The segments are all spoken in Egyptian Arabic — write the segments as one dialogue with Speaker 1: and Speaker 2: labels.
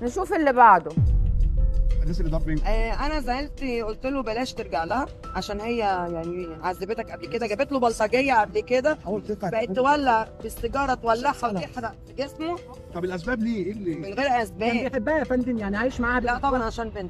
Speaker 1: نشوف اللي بعده
Speaker 2: الناس اللي ضرب بينكم
Speaker 3: آه، انا زعلت قلت له بلاش ترجع لها عشان هي يعني عذبتك قبل كده جابت له بلطجيه قبل كده
Speaker 2: حاول تطلع
Speaker 3: بقت تولع بالسيجاره تولعها وتحرق في جسمه
Speaker 2: طب الاسباب ليه؟ ايه اللي
Speaker 3: من غير
Speaker 4: كان
Speaker 3: اسباب
Speaker 4: بيحبها يا فندم يعني عايش معاها
Speaker 3: لا طبعا عشان بنت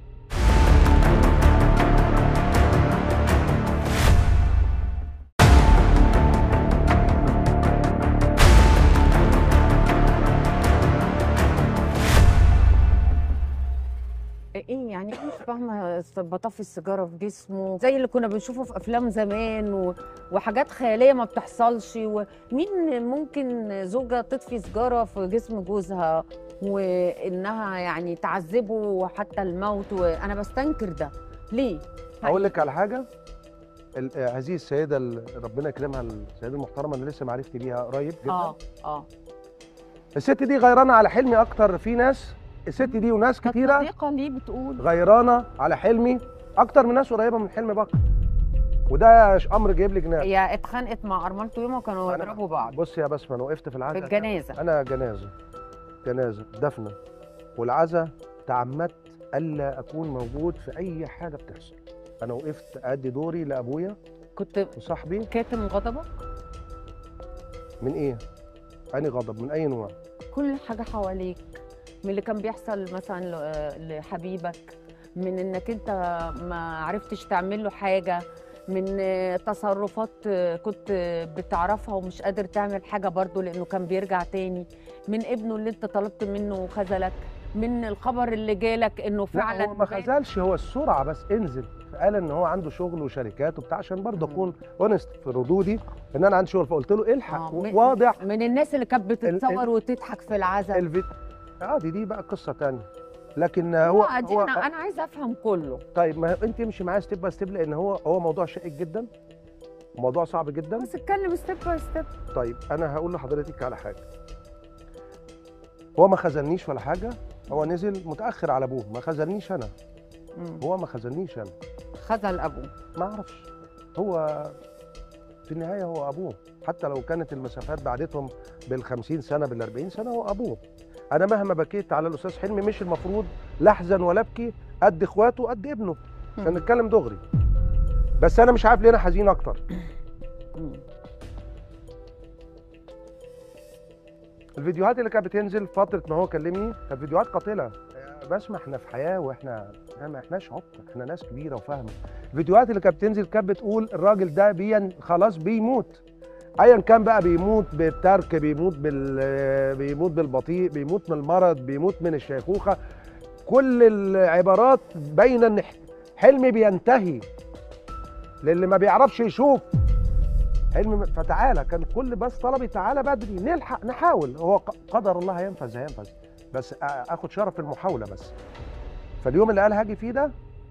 Speaker 1: ايه يعني انا مش فاهمه بطفي السيجاره في جسمه زي اللي كنا بنشوفه في افلام زمان و... وحاجات خياليه ما بتحصلش ومين ممكن زوجه تطفي سيجاره في جسم جوزها وانها يعني تعذبه حتى الموت وانا بستنكر ده ليه
Speaker 5: اقول لك على حاجه ال- آه، هذه السيده اللي ربنا يكرمها السيده المحترمه اللي لسه معرفتي بيها قريب جدا
Speaker 1: اه اه
Speaker 5: الست دي غيرانه على حلمي اكتر في ناس الست دي وناس
Speaker 1: كانت
Speaker 5: كتيره
Speaker 1: صديقه ليه بتقول
Speaker 5: غيرانه على حلمي اكتر من ناس قريبه من حلمي بكر وده ش- امر جايب لي جنان
Speaker 1: هي اتخانقت مع ارملته يوم وكانوا
Speaker 5: أنا-
Speaker 1: يضربوا بعض
Speaker 5: بص يا بسمه انا وقفت في
Speaker 1: في
Speaker 5: العزاء
Speaker 1: الجنازه
Speaker 5: انا جنازه جنازه دفنه والعزاء تعمدت الا اكون موجود في اي حاجه بتحصل انا وقفت ادي دوري لابويا
Speaker 1: كنت
Speaker 5: وصاحبي
Speaker 1: كاتم غضبك
Speaker 5: من ايه اني غضب من اي نوع
Speaker 1: كل حاجة حواليك من اللي كان بيحصل مثلا ل- لحبيبك من انك انت ما عرفتش تعمل له حاجة من تصرفات كنت بتعرفها ومش قادر تعمل حاجة برضه لانه كان بيرجع تاني من ابنه اللي انت طلبت منه وخذلك من الخبر اللي جالك انه فعلا
Speaker 5: لا هو ما خذلش هو السرعه بس انزل قال ان هو عنده شغل وشركات وبتاع عشان برضه
Speaker 1: مم.
Speaker 5: اكون اونست في ردودي ان انا عندي شغل فقلت له الحق
Speaker 1: آه، من-
Speaker 5: واضح
Speaker 1: من الناس اللي كانت بتتصور
Speaker 5: ال-
Speaker 1: وتضحك في العزاء
Speaker 5: الفيديو عادي دي بقى قصه تانية لكن هو
Speaker 1: هو
Speaker 5: هو
Speaker 1: انا انا عايزه افهم كله
Speaker 5: طيب ما انت امشي معايا ستيب باي ستيب لان هو هو موضوع شائك جدا موضوع صعب جدا
Speaker 1: بس اتكلم ستيب باي ستيب
Speaker 5: طيب انا هقول لحضرتك على حاجه هو ما خذلنيش ولا حاجه هو نزل متاخر على ابوه ما خذلنيش انا هو ما خذلنيش انا
Speaker 1: خذل ابوه
Speaker 5: ما اعرفش هو في النهايه هو ابوه حتى لو كانت المسافات بعدتهم بال 50 سنه بال 40 سنه هو ابوه انا مهما بكيت على الاستاذ حلمي مش المفروض لا احزن ولا ابكي قد اخواته قد ابنه عشان
Speaker 1: مم.
Speaker 5: نتكلم دغري بس انا مش عارف ليه انا حزين اكتر
Speaker 1: مم.
Speaker 5: الفيديوهات اللي كانت بتنزل فتره ما هو كلمني كانت فيديوهات قاتله بس ما احنا في حياه واحنا إحنا ما احناش عبط احنا ناس كبيره وفاهمه الفيديوهات اللي كانت بتنزل كانت بتقول الراجل ده بين خلاص بيموت ايا كان بقى بيموت بالترك بيموت بال بيموت بالبطيء بيموت من المرض بيموت من الشيخوخه كل العبارات باينه ان حلمي بينتهي للي ما بيعرفش يشوف حلم فتعالى كان كل بس طلبي تعالى بدري نلحق نحاول هو ق- قدر الله هينفذ هينفذ بس آ- اخد شرف المحاوله بس فاليوم اللي قال هاجي فيه ده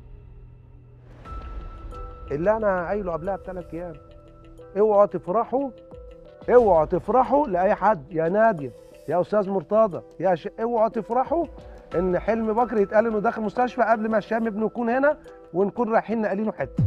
Speaker 5: اللي انا قايله قبلها بثلاث ايام اوعوا تفرحوا اوعوا تفرحوا لاي حد يا ناديه يا استاذ مرتضى يا ش... اوعوا تفرحوا ان حلمي بكر يتقال انه داخل مستشفى قبل ما هشام ابنه يكون هنا ونكون رايحين نقلينه حته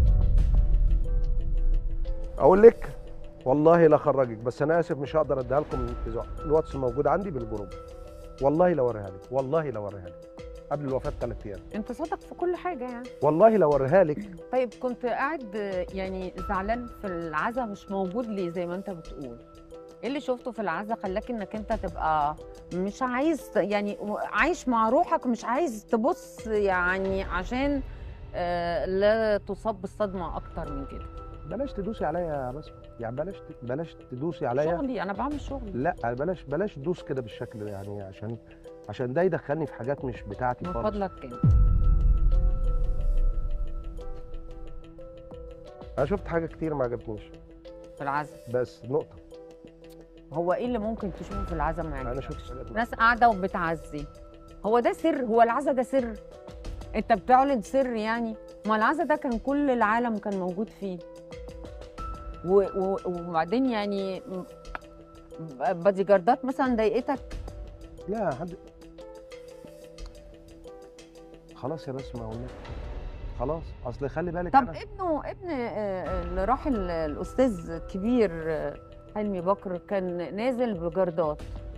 Speaker 5: اقول لك والله لا خرجك بس انا اسف مش هقدر اديها لكم الإذاعة. الواتس موجود عندي بالجروب والله لا اوريها لك والله لا اوريها لك قبل الوفاه بثلاث ايام
Speaker 1: انت صادق في كل حاجه يعني
Speaker 5: والله لا اوريها لك
Speaker 1: طيب كنت قاعد يعني زعلان في العزا مش موجود ليه زي ما انت بتقول ايه اللي شفته في العزا خلاك انك انت تبقى مش عايز يعني عايش مع روحك مش عايز تبص يعني عشان آه، لا تصاب بالصدمه اكتر من كده
Speaker 5: بلاش تدوسي عليا يا بس يعني بلاش بلاش تدوسي عليا
Speaker 1: شغلي انا بعمل شغلي
Speaker 5: لا بلاش بلاش تدوس كده بالشكل ده يعني عشان عشان ده يدخلني في حاجات مش بتاعتي
Speaker 1: من
Speaker 5: خالص
Speaker 1: فضلك كده
Speaker 5: انا شفت حاجه كتير ما عجبتنيش
Speaker 1: في العزا
Speaker 5: بس نقطه
Speaker 1: هو ايه اللي ممكن تشوفه في العزا ما
Speaker 5: انا
Speaker 1: يعجبكش؟
Speaker 5: شفت حاجات
Speaker 1: ناس قاعده وبتعزي هو ده سر هو العزا ده سر انت بتعلن سر يعني ما العزا ده كان كل العالم كان موجود فيه و و وبعدين يعني م- بادي جاردات مثلا ضايقتك
Speaker 5: لا حد خلاص يا بس ما قلنا خلاص اصل خلي بالك
Speaker 1: طب
Speaker 5: أنا-
Speaker 1: ابنه ابن آه، اللي راح ال- الاستاذ الكبير آه، حلمي بكر كان نازل بجردات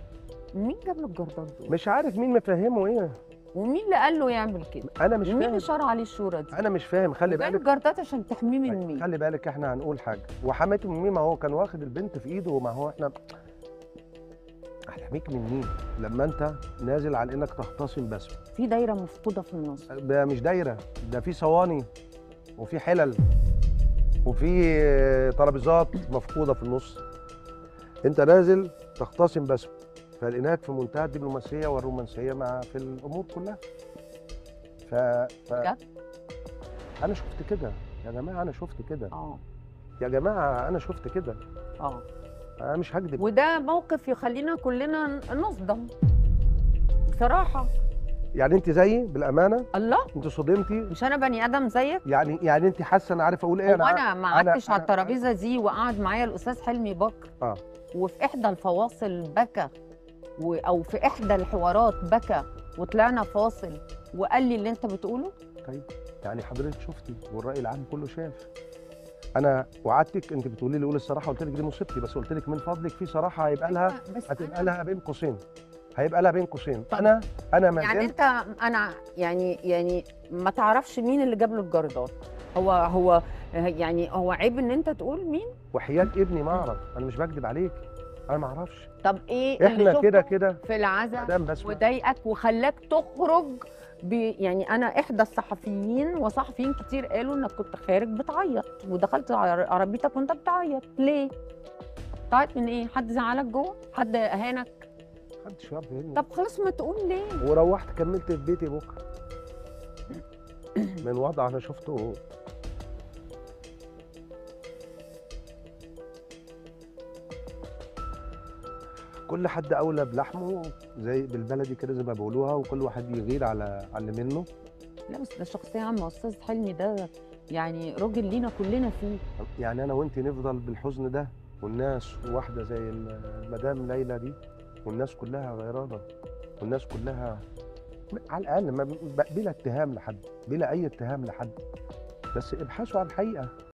Speaker 1: مين جاب له الجردات دول
Speaker 5: مش عارف مين مفهمه ايه
Speaker 1: ومين اللي قال له يعمل كده
Speaker 5: انا مش
Speaker 1: مين
Speaker 5: فاهم
Speaker 1: اللي شرع عليه الشورى دي
Speaker 5: انا مش فاهم خلي
Speaker 1: جاب له
Speaker 5: بالك
Speaker 1: الجردات عشان تحميه من مين
Speaker 5: خلي بالك احنا هنقول حاجه وحماته من مين ما هو كان واخد البنت في ايده وما هو احنا هتحميك من مين لما انت نازل على انك تختصم بس
Speaker 1: في دايره مفقوده في النص
Speaker 5: ده مش دايره ده في صواني وفي حلل وفي آه، ترابيزات مفقوده في النص انت نازل تختصم بس فلقيناك في منتهى الدبلوماسيه والرومانسيه مع في الامور كلها ف, ف...
Speaker 1: بجد؟
Speaker 5: انا شفت كده يا جماعه انا شفت كده
Speaker 1: اه
Speaker 5: يا جماعه انا شفت كده
Speaker 1: اه
Speaker 5: انا مش هكذب
Speaker 1: وده موقف يخلينا كلنا نصدم بصراحه
Speaker 5: يعني انت زيي بالامانه
Speaker 1: الله
Speaker 5: انت صدمتي
Speaker 1: مش انا بني ادم زيك
Speaker 5: يعني يعني انت حاسه انا عارف اقول ايه
Speaker 1: هو انا ما
Speaker 5: أنا-
Speaker 1: قعدتش على
Speaker 5: أنا-
Speaker 1: الترابيزه دي وقعد معايا الاستاذ حلمي بكر
Speaker 5: آه.
Speaker 1: وفي احدى الفواصل بكى و... او في احدى الحوارات بكى وطلعنا فاصل وقال لي اللي انت بتقوله
Speaker 5: طيب يعني حضرتك شفتي والراي العام كله شاف انا وعدتك انت بتقولي لي قول الصراحه قلت لك دي مصيبتي بس قلت لك من فضلك في صراحه هيبقى لها
Speaker 1: بس
Speaker 5: هتبقى
Speaker 1: أنا-
Speaker 5: لها بين قوسين هيبقى لها بين قوسين
Speaker 1: طب.
Speaker 5: انا انا ما
Speaker 1: يعني
Speaker 5: زلت
Speaker 1: انت انا يعني يعني ما تعرفش مين اللي جاب له الجردات هو هو يعني هو عيب ان انت تقول مين
Speaker 5: وحياه ابني ما اعرف انا مش بكذب عليك انا ما اعرفش
Speaker 1: طب ايه اللي
Speaker 5: احنا كده
Speaker 1: شفته
Speaker 5: كده
Speaker 1: في العزاء
Speaker 5: مدام بس
Speaker 1: وضايقك وخلاك تخرج ب... يعني انا احدى الصحفيين وصحفيين كتير قالوا انك كنت خارج بتعيط ودخلت عر- عربيتك وانت بتعيط ليه؟ بتعيط من ايه؟ حد زعلك جوه؟ حد اهانك؟
Speaker 5: محدش يعرف يهمني.
Speaker 1: طب خلاص ما تقول ليه؟
Speaker 5: وروحت كملت في بيتي بكره من وضع انا شفته كل حد اولى بلحمه زي بالبلدي كده زي ما بيقولوها وكل واحد يغير على على اللي منه
Speaker 1: لا بس ده شخصيه عامه استاذ حلمي ده يعني راجل لينا كلنا فيه
Speaker 5: يعني انا وانت نفضل بالحزن ده والناس واحده زي المدام ليلى دي والناس كلها غيرانه والناس كلها على الاقل ما بلا اتهام لحد بلا اي اتهام لحد بس ابحثوا عن الحقيقه